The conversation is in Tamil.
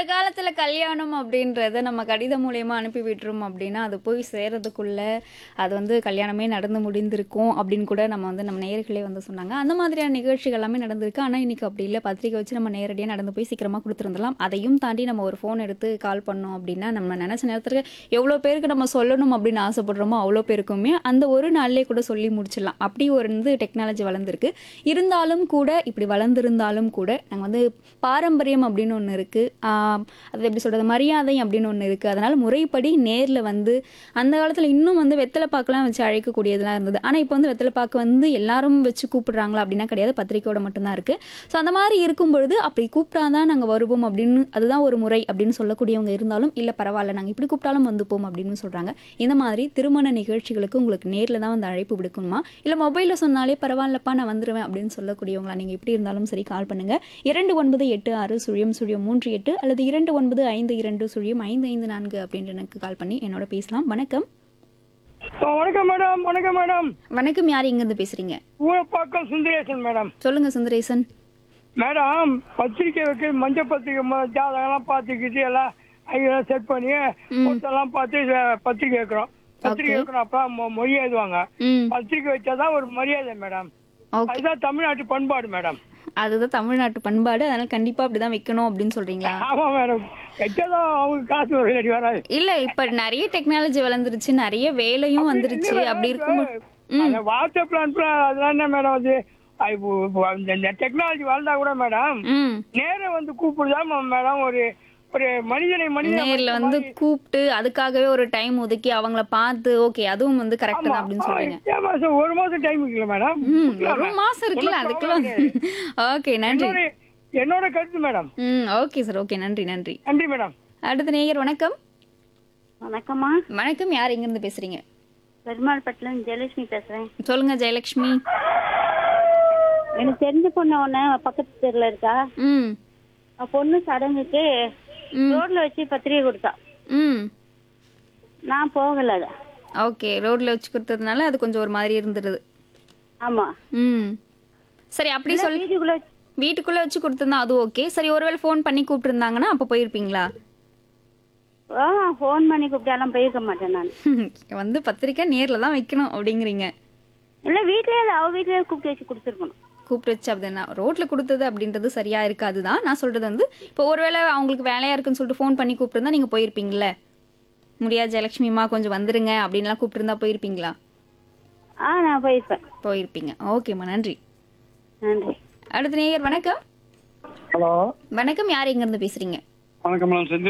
காலத்துல கல்யாணம் அப்படின்றத நம்ம கடிதம் மூலியமா அனுப்பி விட்டுரும் அப்படின்னா அது போய் சேர்றதுக்குள்ள அது வந்து கல்யாணமே நடந்து முடிந்திருக்கும் அப்படின்னு கூட நம்ம வந்து நம்ம நேயர்களே வந்து சொன்னாங்க அந்த மாதிரியான நிகழ்ச்சிகள் எல்லாமே நடந்திருக்கு ஆனா இன்னைக்கு அப்படி இல்லை பத்திரிக்கை வச்சு நம்ம நேரடியாக நடந்து போய் சீக்கிரமா கொடுத்துருந்தலாம் அதையும் தாண்டி நம்ம ஒரு ஃபோன் எடுத்து கால் பண்ணோம் அப்படின்னா நம்ம நினைச்ச நேரத்துக்கு எவ்வளோ பேருக்கு நம்ம சொல்லணும் அப்படின்னு ஆசைப்படுறோமோ அவ்வளோ பேருக்குமே அந்த ஒரு நாள்லேயே கூட சொல்லி முடிச்சிடலாம் அப்படி ஒரு வந்து டெக்னாலஜி வளர்ந்துருக்கு இருந்தாலும் கூட இப்படி வளர்ந்துருந்தாலும் கூட நாங்கள் வந்து பாரம்பரியம் அப்படின்னு ஒன்று இருக்குது அது எப்படி சொல்கிறது மரியாதை அப்படின்னு ஒன்று இருக்குது அதனால் முறைப்படி நேரில் வந்து அந்த காலத்தில் இன்னும் வந்து வெத்தலை பாக்கெலாம் வச்சு அழைக்கக்கூடியதெல்லாம் இருந்தது ஆனால் இப்போ வந்து வெத்தலை பாக்கு வந்து எல்லாரும் வச்சு கூப்பிடுறாங்களா அப்படின்னா கிடையாது பத்திரிக்கையோட மட்டும்தான் இருக்குது ஸோ அந்த மாதிரி இருக்கும் பொழுது அப்படி கூப்பிட்டாதான் நாங்கள் வருவோம் அப்படின்னு அதுதான் ஒரு முறை அப்படின்னு சொல்லக்கூடியவங்க இருந்தாலும் இல்லை பரவாயில்ல நாங்கள் இப்படி கூப்பிட்டாலும் வந்துப்போம் அப்படின்னு சொல்கிறாங்க இந்த மாதிரி திருமண நிகழ்ச்சிகளுக்கு உங்களுக்கு நேரில் தான் வந்து அழைப்பு விடுக்கணுமா இல்லை மொபைலில் சொன்னாலே பரவாயில்லப்பா நான் வந்துடுவேன் அப்படின்னு சொல்லக்கூடியவங்களா நீங்கள் எப்படி இருந்தாலும் சரி கால் பண்ணுங்கள் இரண்டு ஒன்பது எட்டு ஆறு சுழியம் சுழியம் மூன்று எட்டு அல்லது இரண்டு ஒன்பது ஐந்து இரண்டு சுழியம் ஐந்து ஐந்து நான்கு அப்படின்ற எனக்கு கால் பண்ணி என்னோட பேசலாம் வணக்கம் ஆ, வணக்கம் மேடம் வணக்கம் மேடம் வணக்கம் யார் இங்கேருந்து பேசுகிறீங்க ஊரப்பாக்கம் சுந்தரேசன் மேடம் சொல்லுங்கள் சுந்தரேசன் மேடம் பத்திரிக்கை வைக்க மஞ்சள் பத்திரிக்கை ம- ஜாதகம்லாம் பார்த்துக்கிட்டு எல்லாம் ஐயெல்லாம் செட் பண்ணி பொருத்தெல்லாம் பார்த்து அஹ், பத்திரிக்கை வைக்கிறோம் பத்திரிக்கை Okay. வைக்கிறோம் அப்ப மொ- மொழி எழுதுவாங்க ம் பத்திரிக்கை வச்சாதான் ஒரு மரியாதை மேடம் ஓகே அதுதான் தமிழ்நாட்டு பண்பாடு மேடம் அதுதான் தமிழ்நாட்டு பண்பாடு அதனால் கண்டிப்பாக அப்படி தான் வைக்கணும் அப்படின்னு சொல்கிறீங்களா ஆமா மேடம் வச்சாதான் அவங்க காசு ஒரு இல்லாட்டி வராது இல்ல இப்ப நிறைய டெக்னாலஜி வளர்ந்துருச்சு நிறைய வேலையும் வந்துருச்சு அப்படி இருக்கும்போது அந்த வாட்ஸ்அப்ல அனுப்புற அதெல்லாம் என்ன மேடம் அது அது இப்போ- இப்போ இந்த டெக்னாலஜி வளர்ந்தா கூட மேடம் ம் நேரா வந்து கூப்பிடுதான் மேடம் ஒரு ஒரு மனிதனை மனிதனை நேர்ல வந்து கூப்பிட்டு அதுக்காகவே ஒரு டைம் ஒதுக்கி அவங்கள பார்த்து ஓகே அதுவும் வந்து கரெக்ட் தான் அப்படின்னு சொல்றீங்க ஆ, மாசம் ஒரு மாசம் டைம் இருக்குல்ல மேடம் ம் ஒரு மாசம் இருக்குல்ல அதுக்கெல்லாம் ஓகே நன்றி என்னோட என்னோட கருத்து மேடம் ம் ஓகே சார் ஓகே நன்றி நன்றி நன்றி மேடம் அடுத்த நேயர் வணக்கம் வணக்கம்மா வணக்கம் யார் எங்க இருந்து பேசுறீங்க பெருமாள் பட்டில ஜெயலட்சுமி பேசுறேன் சொல்லுங்க ஜெயலட்சுமி எனக்கு தெரிஞ்ச பொண்ணு ஒண்ணு பக்கத்து தெருல இருக்கா ம் அவ பொண்ணு சடங்குக்கு ம். ரோட்ல வச்சு பத்திரிகை கொடுத்தா ம் நான் போகல அத ஓகே ரோட்ல வச்சு கொடுத்ததுனால அது கொஞ்சம் ஒரு மாதிரி இருந்துருது ஆமா ம் சரி அப்படி சொல்லி வீட்டுக்குள்ள வீட்டுக்குள்ள வச்சு கொடுத்துருந்தா அது ஓகே சரி ஒருவேளை ஃபோன் பண்ணி கூப்பிட்டுருந்தாங்கன்னா அப்போ போயிருப்பீங்களா ஃபோன் பண்ணி கூப்பிட்டாலும் போயிருக்க மாட்டேன் நான் வந்து பத்திரிக்கை நேர்ல தான் வைக்கணும் அப்படிங்கிறீங்க இல்ல வீட்லயே அது அவ வீட்லயே கூப்பிட்டு வச்சு கொடுத்துருக்கணும் கூப்பிட்டு வச்சு அப்படின்னா ரோட்ல கொடுத்தது அப்படின்றது சரியா இருக்காது தான் நான் சொல்றது வந்து இப்போ ஒருவேளை அவங்களுக்கு வேலையா இருக்குன்னு சொல்லிட்டு ஃபோன் பண்ணி கூப்பிட்டுருந்தா நீங்க போயிருப்பீங்கல்ல முடியாது ஜெயலட்சுமிமா கொஞ்சம் வந்துருங்க அப்படின்லாம் கூப்பிட்டுருந்தா போயிருப்பீங்களா ஆ நான் போயிருப்பேன் போயிருப்பீங்க ஓகேம்மா நன்றி நன்றி அடுத்த நேயர் வணக்கம் ஹலோ வணக்கம் யார் எங்க இருந்து பேசுறீங்க வணக்கம் மேடம் செஞ்சு